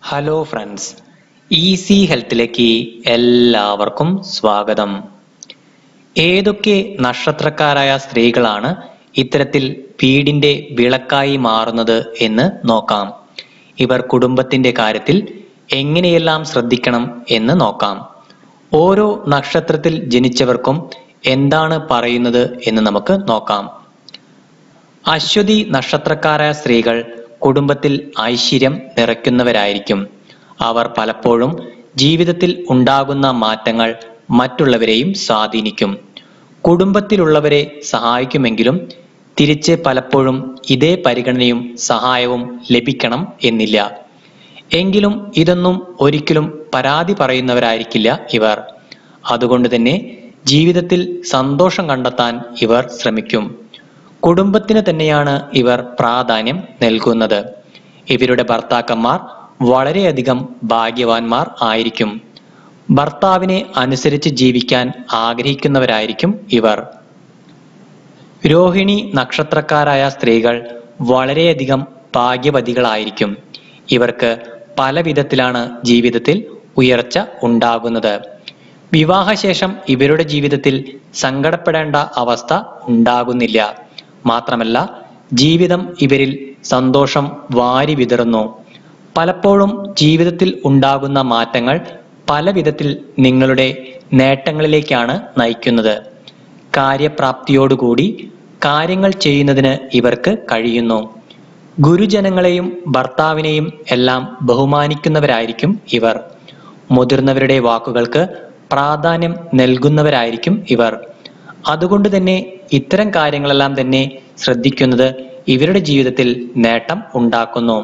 hello friends easy ഹെൽത്തിലേക്ക് എല്ലാവർക്കും സ്വാഗതം ഏതൊക്കെ നക്ഷത്രക്കാരായ സ്ത്രീകളാണ് ഇത്തരത്തിൽ വീടിന്റെ വിളക്കായി മാറുന്നത് എന്ന് നോക്കാം ഇവർ കുടുംബത്തിന്റെ കാര്യത്തിൽ എങ്ങനെയെല്ലാം ശ്രദ്ധിക്കണം എന്ന് നോക്കാം ഓരോ നക്ഷത്രത്തിൽ ജനിച്ചവർക്കും എന്താണ് പറയുന്നത് എന്ന് നമുക്ക് നോക്കാം അശ്വതി നക്ഷത്രക്കാരായ സ്ത്രീകൾ കുടുംബത്തിൽ ഐശ്വര്യം നിറയ്ക്കുന്നവരായിരിക്കും അവർ പലപ്പോഴും ജീവിതത്തിൽ ഉണ്ടാകുന്ന മാറ്റങ്ങൾ മറ്റുള്ളവരെയും സ്വാധീനിക്കും കുടുംബത്തിലുള്ളവരെ സഹായിക്കുമെങ്കിലും തിരിച്ച് പലപ്പോഴും ഇതേ പരിഗണനയും സഹായവും ലഭിക്കണം എന്നില്ല എങ്കിലും ഇതൊന്നും ഒരിക്കലും പരാതി പറയുന്നവരായിരിക്കില്ല ഇവർ അതുകൊണ്ട് തന്നെ ജീവിതത്തിൽ സന്തോഷം കണ്ടെത്താൻ ഇവർ ശ്രമിക്കും കുടുംബത്തിന് തന്നെയാണ് ഇവർ പ്രാധാന്യം നൽകുന്നത് ഇവരുടെ ഭർത്താക്കന്മാർ വളരെയധികം ഭാഗ്യവാന്മാർ ആയിരിക്കും ഭർത്താവിനെ അനുസരിച്ച് ജീവിക്കാൻ ആഗ്രഹിക്കുന്നവരായിരിക്കും ഇവർ രോഹിണി നക്ഷത്രക്കാരായ സ്ത്രീകൾ വളരെയധികം ഭാഗ്യവതികളായിരിക്കും ഇവർക്ക് പല വിധത്തിലാണ് ജീവിതത്തിൽ ഉയർച്ച ഉണ്ടാകുന്നത് വിവാഹശേഷം ഇവരുടെ ജീവിതത്തിൽ സങ്കടപ്പെടേണ്ട അവസ്ഥ ഉണ്ടാകുന്നില്ല മാത്രമല്ല ജീവിതം ഇവരിൽ സന്തോഷം വാരി വിതറുന്നു പലപ്പോഴും ജീവിതത്തിൽ ഉണ്ടാകുന്ന മാറ്റങ്ങൾ പല വിധത്തിൽ നിങ്ങളുടെ നേട്ടങ്ങളിലേക്കാണ് നയിക്കുന്നത് കാര്യപ്രാപ്തിയോടുകൂടി കാര്യങ്ങൾ ചെയ്യുന്നതിന് ഇവർക്ക് കഴിയുന്നു ഗുരുജനങ്ങളെയും ഭർത്താവിനെയും എല്ലാം ബഹുമാനിക്കുന്നവരായിരിക്കും ഇവർ മുതിർന്നവരുടെ വാക്കുകൾക്ക് പ്രാധാന്യം നൽകുന്നവരായിരിക്കും ഇവർ അതുകൊണ്ട് തന്നെ ഇത്തരം കാര്യങ്ങളെല്ലാം തന്നെ ശ്രദ്ധിക്കുന്നത് ഇവരുടെ ജീവിതത്തിൽ നേട്ടം ഉണ്ടാക്കുന്നു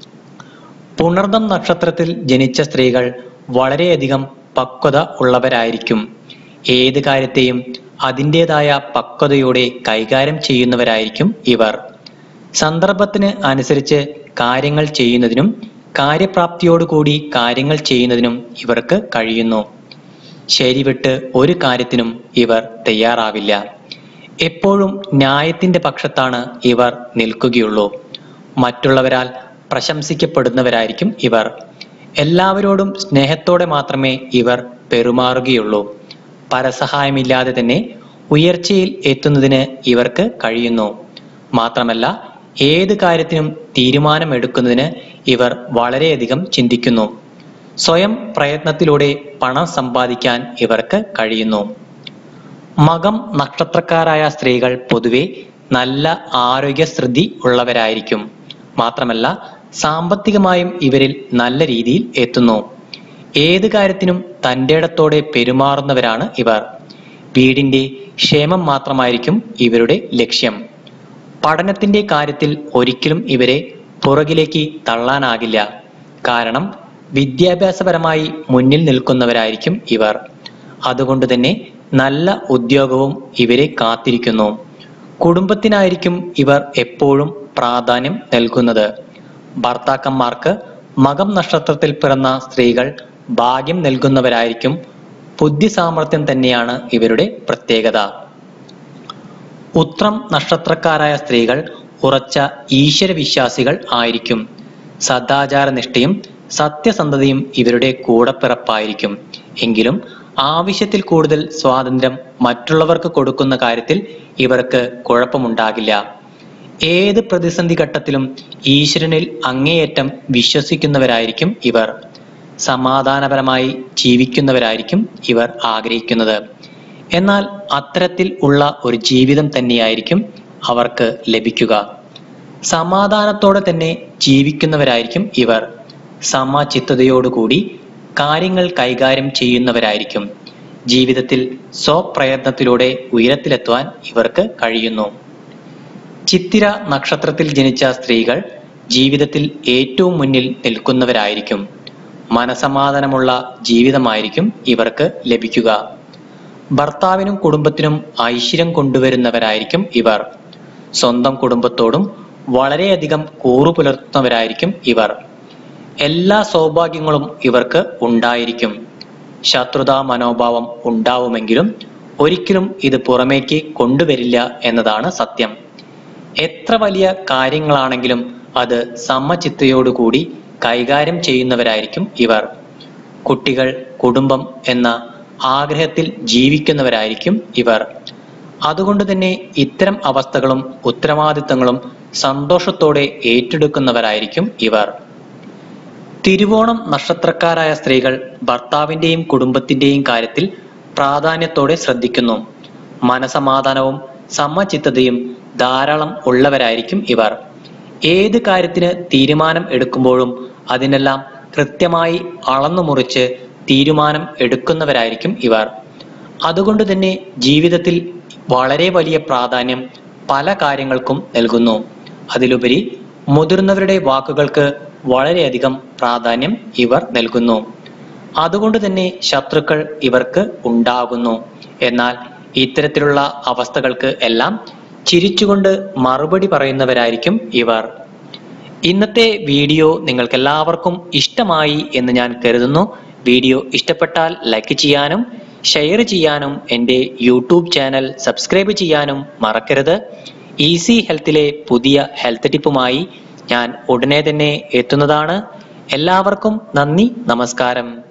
പുണർദം നക്ഷത്രത്തിൽ ജനിച്ച സ്ത്രീകൾ വളരെയധികം പക്വത ഉള്ളവരായിരിക്കും ഏത് കാര്യത്തെയും അതിൻ്റെതായ പക്വതയോടെ കൈകാര്യം ചെയ്യുന്നവരായിരിക്കും ഇവർ സന്ദർഭത്തിന് അനുസരിച്ച് കാര്യങ്ങൾ ചെയ്യുന്നതിനും കാര്യപ്രാപ്തിയോടുകൂടി കാര്യങ്ങൾ ചെയ്യുന്നതിനും ഇവർക്ക് കഴിയുന്നു ശരിവിട്ട് ഒരു കാര്യത്തിനും ഇവർ തയ്യാറാവില്ല എപ്പോഴും ന്യായത്തിന്റെ പക്ഷത്താണ് ഇവർ നിൽക്കുകയുള്ളൂ മറ്റുള്ളവരാൽ പ്രശംസിക്കപ്പെടുന്നവരായിരിക്കും ഇവർ എല്ലാവരോടും സ്നേഹത്തോടെ മാത്രമേ ഇവർ പെരുമാറുകയുള്ളൂ പരസഹായമില്ലാതെ തന്നെ ഉയർച്ചയിൽ എത്തുന്നതിന് ഇവർക്ക് കഴിയുന്നു മാത്രമല്ല ഏത് കാര്യത്തിനും തീരുമാനമെടുക്കുന്നതിന് ഇവർ വളരെയധികം ചിന്തിക്കുന്നു സ്വയം പ്രയത്നത്തിലൂടെ പണം സമ്പാദിക്കാൻ ഇവർക്ക് കഴിയുന്നു മകം നക്ഷത്രക്കാരായ സ്ത്രീകൾ പൊതുവെ നല്ല ആരോഗ്യസ്ഥിതി ഉള്ളവരായിരിക്കും മാത്രമല്ല സാമ്പത്തികമായും ഇവരിൽ നല്ല രീതിയിൽ എത്തുന്നു ഏത് കാര്യത്തിനും തൻ്റെ ഇടത്തോടെ പെരുമാറുന്നവരാണ് ഇവർ വീടിന്റെ ക്ഷേമം മാത്രമായിരിക്കും ഇവരുടെ ലക്ഷ്യം പഠനത്തിന്റെ കാര്യത്തിൽ ഒരിക്കലും ഇവരെ പുറകിലേക്ക് തള്ളാനാകില്ല കാരണം വിദ്യാഭ്യാസപരമായി മുന്നിൽ നിൽക്കുന്നവരായിരിക്കും ഇവർ അതുകൊണ്ട് തന്നെ നല്ല ഉദ്യോഗവും ഇവരെ കാത്തിരിക്കുന്നു കുടുംബത്തിനായിരിക്കും ഇവർ എപ്പോഴും പ്രാധാന്യം നൽകുന്നത് ഭർത്താക്കന്മാർക്ക് മകം നക്ഷത്രത്തിൽ പിറന്ന സ്ത്രീകൾ ഭാഗ്യം നൽകുന്നവരായിരിക്കും ബുദ്ധി സാമർഥ്യം തന്നെയാണ് ഇവരുടെ പ്രത്യേകത ഉത്രം നക്ഷത്രക്കാരായ സ്ത്രീകൾ ഉറച്ച ഈശ്വരവിശ്വാസികൾ ആയിരിക്കും സദാചാരനിഷ്ഠയും സത്യസന്ധതയും ഇവരുടെ കൂടപ്പിറപ്പായിരിക്കും എങ്കിലും ആവശ്യത്തിൽ കൂടുതൽ സ്വാതന്ത്ര്യം മറ്റുള്ളവർക്ക് കൊടുക്കുന്ന കാര്യത്തിൽ ഇവർക്ക് കുഴപ്പമുണ്ടാകില്ല ഏത് പ്രതിസന്ധി ഘട്ടത്തിലും ഈശ്വരനിൽ അങ്ങേയറ്റം വിശ്വസിക്കുന്നവരായിരിക്കും ഇവർ സമാധാനപരമായി ജീവിക്കുന്നവരായിരിക്കും ഇവർ ആഗ്രഹിക്കുന്നത് എന്നാൽ അത്തരത്തിൽ ഉള്ള ഒരു ജീവിതം തന്നെയായിരിക്കും അവർക്ക് ലഭിക്കുക സമാധാനത്തോടെ തന്നെ ജീവിക്കുന്നവരായിരിക്കും ഇവർ സമചിത്തതയോടുകൂടി കാര്യങ്ങൾ കൈകാര്യം ചെയ്യുന്നവരായിരിക്കും ജീവിതത്തിൽ സ്വപ്രയത്നത്തിലൂടെ ഉയരത്തിലെത്തുവാൻ ഇവർക്ക് കഴിയുന്നു ചിത്തിര നക്ഷത്രത്തിൽ ജനിച്ച സ്ത്രീകൾ ജീവിതത്തിൽ ഏറ്റവും മുന്നിൽ നിൽക്കുന്നവരായിരിക്കും മനസമാധാനമുള്ള ജീവിതമായിരിക്കും ഇവർക്ക് ലഭിക്കുക ഭർത്താവിനും കുടുംബത്തിനും ഐശ്വര്യം കൊണ്ടുവരുന്നവരായിരിക്കും ഇവർ സ്വന്തം കുടുംബത്തോടും വളരെയധികം കൂറു പുലർത്തുന്നവരായിരിക്കും ഇവർ എല്ലാ സൗഭാഗ്യങ്ങളും ഇവർക്ക് ഉണ്ടായിരിക്കും ശത്രുതാ മനോഭാവം ഉണ്ടാവുമെങ്കിലും ഒരിക്കലും ഇത് പുറമേക്ക് കൊണ്ടുവരില്ല എന്നതാണ് സത്യം എത്ര വലിയ കാര്യങ്ങളാണെങ്കിലും അത് സമചിത്തയോടുകൂടി കൈകാര്യം ചെയ്യുന്നവരായിരിക്കും ഇവർ കുട്ടികൾ കുടുംബം എന്ന ആഗ്രഹത്തിൽ ജീവിക്കുന്നവരായിരിക്കും ഇവർ അതുകൊണ്ട് തന്നെ ഇത്തരം അവസ്ഥകളും ഉത്തരവാദിത്തങ്ങളും സന്തോഷത്തോടെ ഏറ്റെടുക്കുന്നവരായിരിക്കും ഇവർ തിരുവോണം നക്ഷത്രക്കാരായ സ്ത്രീകൾ ഭർത്താവിന്റെയും കുടുംബത്തിന്റെയും കാര്യത്തിൽ പ്രാധാന്യത്തോടെ ശ്രദ്ധിക്കുന്നു മനസമാധാനവും സമചിത്തതയും ധാരാളം ഉള്ളവരായിരിക്കും ഇവർ ഏത് കാര്യത്തിന് തീരുമാനം എടുക്കുമ്പോഴും അതിനെല്ലാം കൃത്യമായി അളന്നു മുറിച്ച് തീരുമാനം എടുക്കുന്നവരായിരിക്കും ഇവർ അതുകൊണ്ട് തന്നെ ജീവിതത്തിൽ വളരെ വലിയ പ്രാധാന്യം പല കാര്യങ്ങൾക്കും നൽകുന്നു അതിലുപരി മുതിർന്നവരുടെ വാക്കുകൾക്ക് വളരെയധികം പ്രാധാന്യം ഇവർ നൽകുന്നു അതുകൊണ്ട് തന്നെ ശത്രുക്കൾ ഇവർക്ക് ഉണ്ടാകുന്നു എന്നാൽ ഇത്തരത്തിലുള്ള അവസ്ഥകൾക്ക് എല്ലാം ചിരിച്ചുകൊണ്ട് മറുപടി പറയുന്നവരായിരിക്കും ഇവർ ഇന്നത്തെ വീഡിയോ നിങ്ങൾക്ക് എല്ലാവർക്കും ഇഷ്ടമായി എന്ന് ഞാൻ കരുതുന്നു വീഡിയോ ഇഷ്ടപ്പെട്ടാൽ ലൈക്ക് ചെയ്യാനും ഷെയർ ചെയ്യാനും എൻ്റെ യൂട്യൂബ് ചാനൽ സബ്സ്ക്രൈബ് ചെയ്യാനും മറക്കരുത് ഈസി ഹെൽത്തിലെ പുതിയ ഹെൽത്ത് ടിപ്പുമായി ഞാൻ ഉടനെ തന്നെ എത്തുന്നതാണ് എല്ലാവർക്കും നന്ദി നമസ്കാരം